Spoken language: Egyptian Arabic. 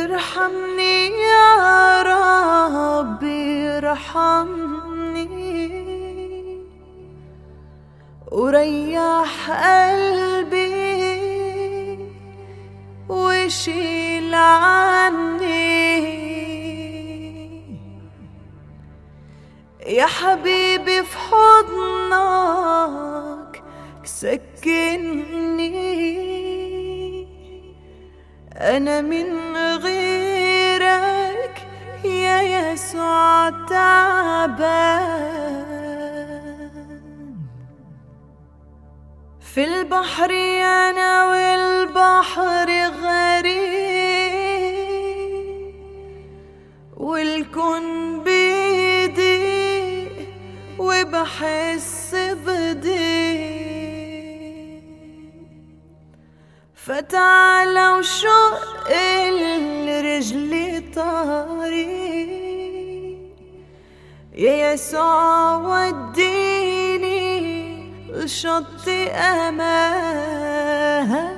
ارحمني يا ربي ارحمني وريح قلبي وشيل عني يا حبيبي في حضنك سكنني أنا من غيرك يا يسوع تعبان في البحر أنا والبحر غريب والكون بيدي وبحس بضيق فتعالى وشق الرجل طريق يا يسوع وديني لشط امان